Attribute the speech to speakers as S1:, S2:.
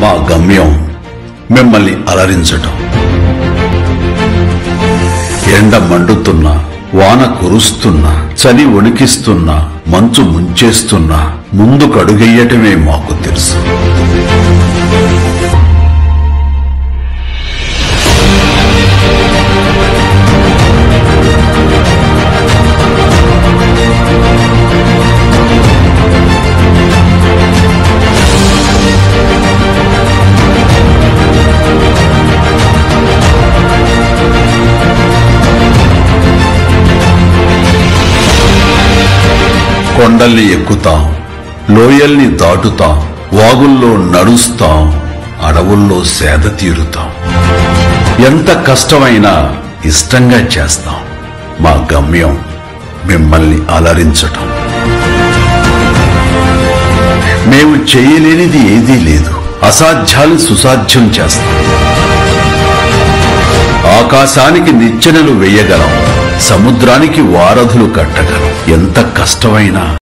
S1: మా గమ్యం మిమ్మల్ని అలరించటం ఎండ మండుతున్నా వాన కురుస్తున్నా చలి వణికిస్తున్నా మంచు ముంచేస్తున్నా ముందుకు అడుగెయ్యటమే మాకు తెలుసు కొండల్ని ఎక్కుతాం లోయల్ని దాటుతాం వాగుల్లో నడుస్తాం అడవుల్లో సేద తీరుతాం ఎంత కష్టమైనా ఇష్టంగా చేస్తాం మా గమ్యం మిమ్మల్ని అలరించటం మేము చేయలేనిది ఏదీ లేదు అసాధ్యాలు సుసాధ్యం చేస్తాం ఆకాశానికి నిచ్చెనలు వేయగలం సముద్రానికి వారధులు కట్టగలం ఎంత కష్టమైనా